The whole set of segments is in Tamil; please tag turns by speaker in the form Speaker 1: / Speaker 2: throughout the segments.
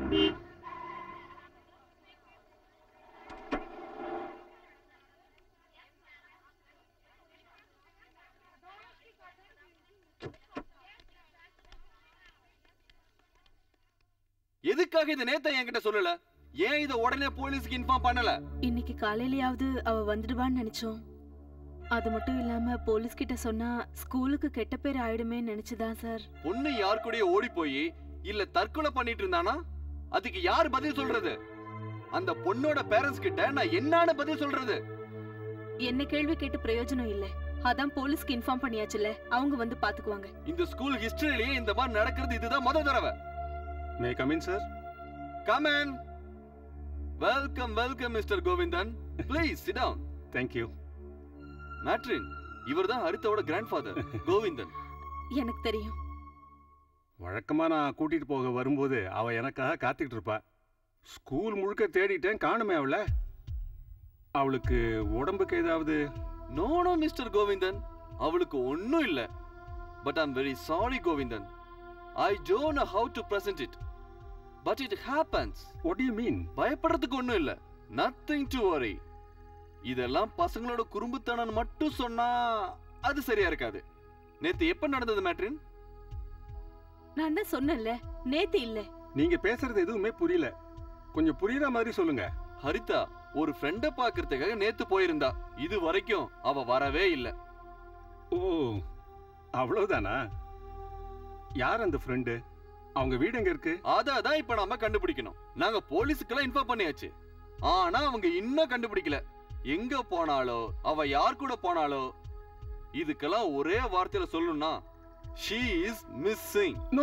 Speaker 1: எதுக்காக இதை நேத்த என்கிட்ட சொல்லல ஏன் இத உடனே போலீஸ்க்கு இன்ஃபார்ம் பண்ணல
Speaker 2: இன்னைக்கு காலையிலயாவது அவ வந்துடுவான்னு நினைச்சோம் அது மட்டும் இல்லாம போலீஸ் கிட்ட சொன்னா ஸ்கூலுக்கு கெட்ட பேர் ஆயிடுமே நினைச்சுதான் சார்
Speaker 1: பொண்ணு யார் கூடயே ஓடி போய் இல்ல தற்கொலை பண்ணிட்டு இருந்தானா அதுக்கு யார் பதில் சொல்றது அந்த பொண்ணோட பேரண்ட்ஸ் கிட்ட நான் என்னன்னு பதில் சொல்றது
Speaker 2: என்ன கேள்வி கேட்டு பிரயோஜனம் இல்ல அதான் போலீஸ்க்கு இன்ஃபார்ம் பண்ணியாச்சுல அவங்க வந்து பாத்துக்குவாங்க
Speaker 1: இந்த ஸ்கூல் ஹிஸ்டரியிலேயே இந்த மாதிரி நடக்கிறது இதுதான் முத தடவை
Speaker 3: may come in sir
Speaker 1: come in welcome welcome mister Govindan please sit down
Speaker 3: thank you
Speaker 1: matron இவர்தான் ஹரிதாவோட கிராண்ட்ஃபாதர் கோவிந்தன்
Speaker 2: எனக்கு தெரியும்
Speaker 3: வழக்கமா நான் கூட்டிட்டு போக வரும்போது அவ எனக்காக காத்துக்கிட்டு இருப்பா ஸ்கூல் முழுக்க தேடிட்டேன் காணுமே அவள அவளுக்கு உடம்புக்கு ஏதாவது
Speaker 1: நோ நோ மிஸ்டர் கோவிந்தன் அவளுக்கு ஒண்ணும் இல்ல but I'm very sorry Govindan I don't know how to present it but it happens
Speaker 3: what you mean
Speaker 1: பயப்படுறதுக்கு ஒண்ணும் இல்ல நத்திங் டு worry இதெல்லாம் பசங்களோட குறும்புத்தனம் மட்டும் சொன்னா அது சரியா இருக்காது நேத்து எப்ப நடந்தது மேட்ரின்
Speaker 2: நான் தான் சொன்னேன்ல நேத்து இல்ல
Speaker 3: நீங்க பேசுறது எதுவுமே புரியல கொஞ்சம் புரியுற மாதிரி சொல்லுங்க
Speaker 1: ஹரிதா ஒரு ஃப்ரெண்ட பாக்குறதுக்காக நேத்து போயிருந்தா இது வரைக்கும் அவ வரவே இல்ல
Speaker 3: ஓ அவ்வளவுதானா யார் அந்த ஃப்ரெண்டு அவங்க வீடு எங்க இருக்கு
Speaker 1: அதான் இப்ப நாம கண்டுபிடிக்கணும் நாங்க போலீஸுக்கெல்லாம் இன்ஃபார்ம் பண்ணியாச்சு ஆனா அவங்க இன்னும் கண்டுபிடிக்கல எங்க போனாலோ அவ யார் கூட போனாலோ இதுக்கெல்லாம் ஒரே வார்த்தையில சொல்லணும்னா she is missing
Speaker 3: no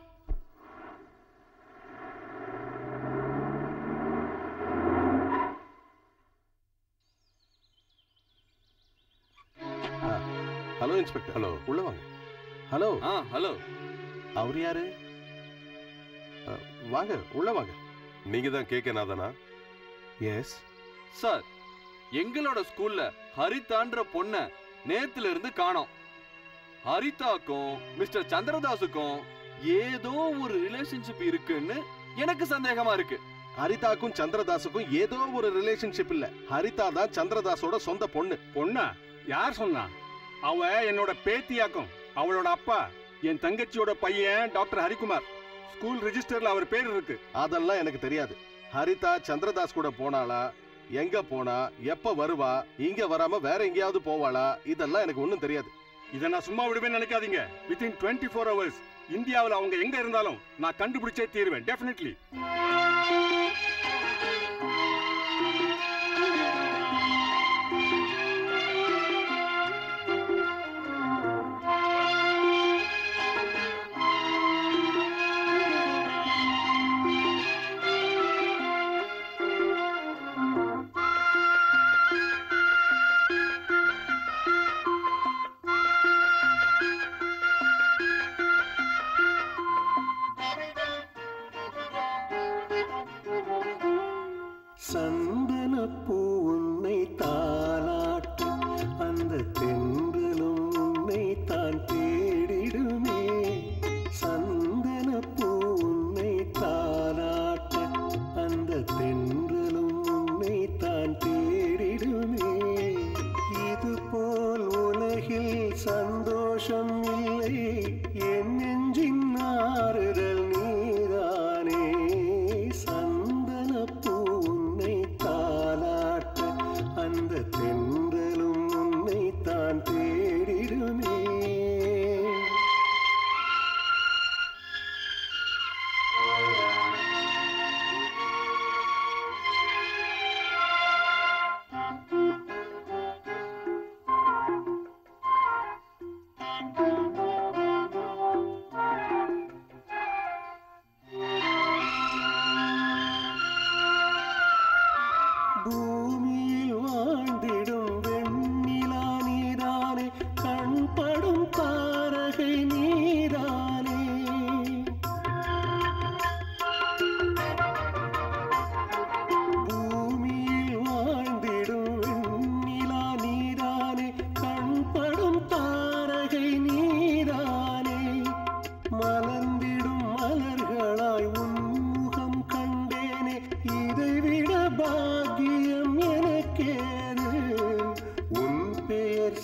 Speaker 4: hello inspector
Speaker 5: hello
Speaker 4: உள்ள வாங்க ஹலோ
Speaker 1: ஆ ஹலோ
Speaker 4: அவர் யாரு அ, வாங்க உள்ள வாங்க
Speaker 5: நீங்க தான் கேட்க நாதனா
Speaker 4: எஸ்
Speaker 1: சார் எங்களோட ஸ்கூல்ல ஹரிதான்ற பொண்ண நேத்துல இருந்து காணோம் ஹரிதாக்கும் மிஸ்டர் சந்திரதாஸுக்கும் ஏதோ ஒரு ரிலேஷன்ஷிப் இருக்குன்னு எனக்கு சந்தேகமா இருக்கு
Speaker 4: ஹரிதாக்கும் சந்திரதாஸுக்கும் ஏதோ ஒரு ரிலேஷன்ஷிப் இல்ல ஹரிதா தான் சந்திரதாஸோட சொந்த பொண்ணு
Speaker 3: பொண்ணா யார் சொன்னா அவ என்னோட பேத்தியாக்கும் அவளோட அப்பா என் தங்கச்சியோட பையன் டாக்டர் ஹரிகுமார் ஸ்கூல் ரெஜிஸ்டர்ல அவர் பேர் இருக்கு
Speaker 4: அதெல்லாம் எனக்கு தெரியாது ஹரிதா சந்திரதாஸ் கூட போனாளா எங்க போனா எப்ப வருவா இங்க வராம வேற எங்கேயாவது போவாளா இதெல்லாம் எனக்கு ஒண்ணும் தெரியாது
Speaker 3: இதை நான் சும்மா விடுவேன் நினைக்காதீங்க வித்தின் டுவெண்ட்டி ஃபோர் ஹவர்ஸ் இந்தியாவில் அவங்க எங்க இருந்தாலும் நான் கண்டுபிடிச்சே தீருவேன் டெஃபினெட்லி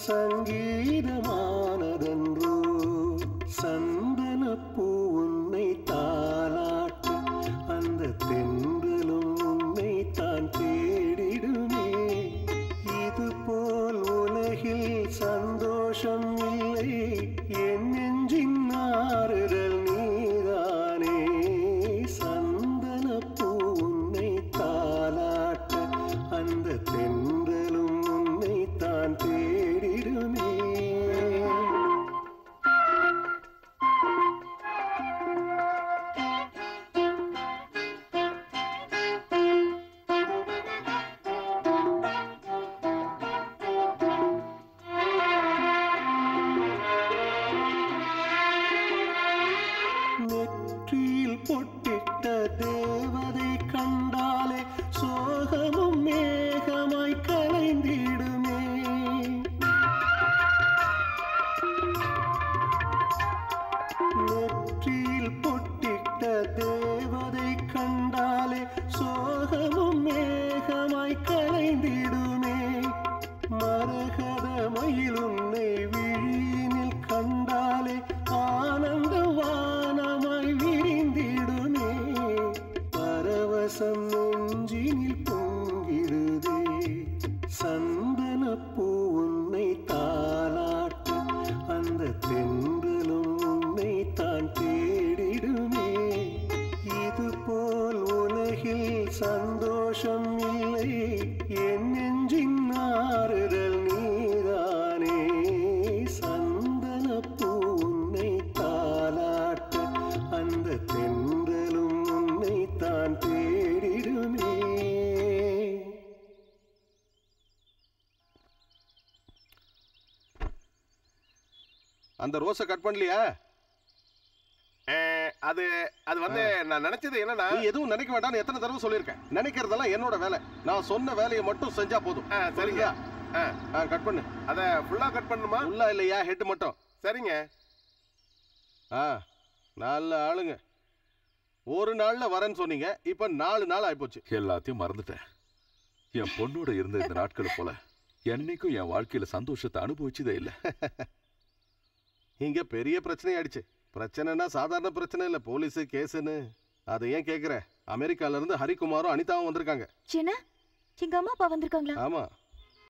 Speaker 6: சங்கீதமானதன்றோ சந்தனப்பூ உன்னை தாளாட்ட அந்த தென்றலும் உன்னை தான் தேடிடுமே இது போல் உலகில் சந்தோஷம் இல்லை என் நெஞ்சின் ஆறுதல் நீதானே சந்தனப்பூ உன்னை தாளாட்ட அந்த தென்றலும் உன்னை தான் தேடிடுமே நெற்றியில் பொட்டிட்ட தேவதை கண்டாலே சோகமும் மேகமாய் கலைந்திடுமே நெற்றியில் பொட்டிட்ட தேவதை கண்டாலே சோகமும் மேகமாய் கலைந்திடுமே மரகத மயில் உன்னை விழியினில் கண்டாலே ஆனந்த வானமாய் விரிந்திடுமே பரவசம் நெஞ்சினில் பொங்கிடுதே சந்தனப்பூ உன்னை தாளாட்ட அந்த தென்றலும் உன்னை தான் தேடிடுமே இது போல் உலகில் சந்தோஷம் இல்லை என் நெஞ்சின் ஆறுதல் நீதானே சந்தனப்பூ உன்னை தாளாட்ட அந்த தென்றலும் உன்னை தான் தேடிடுமே
Speaker 4: அந்த ரோஸை கட் பண்ணலையா
Speaker 5: அஹ், அது அது வந்து நான் நினைச்சது என்னன்னா
Speaker 4: நீ எதுவும் நினைக்க வேண்டாம்னு எத்தனை தடவை சொல்லியிருக்கேன் நினைக்கிறதெல்லாம் என்னோட வேலை நான் சொன்ன வேலையை மட்டும் செஞ்சா போதும்
Speaker 5: ஆ, சரிங்க ஆ,
Speaker 4: கட் பண்ணு
Speaker 5: அத ஃபுல்லா கட் பண்ணணுமா
Speaker 4: உள்ளா இல்லையா ஹெட் மட்டும்
Speaker 5: சரிங்க
Speaker 4: ஆ நல்ல ஆளுங்க ஒரு நாள்ல வரேன்னு சொன்னீங்க இப்ப நாலு நாள் ஆயிப்போச்சு
Speaker 7: எல்லாத்தையும் மறந்துட்டேன் என் பொண்ணோட இருந்த இந்த நாட்களை போல என்னைக்கும் என் வாழ்க்கையில சந்தோஷத்தை அனுபவிச்சதே இல்ல
Speaker 4: இங்க பெரிய பிரச்சனை ஆயிடுச்சு பிரச்சனைனா சாதாரண பிரச்சனை இல்ல போலீஸ் கேஸ்னு அதை ஏன் கேக்குற அமெரிக்கால இருந்து ஹரிகுமாரும் அனிதாவும் வந்திருக்காங்க
Speaker 8: என்ன எங்க அம்மா அப்பா வந்திருக்காங்களா
Speaker 4: ஆமா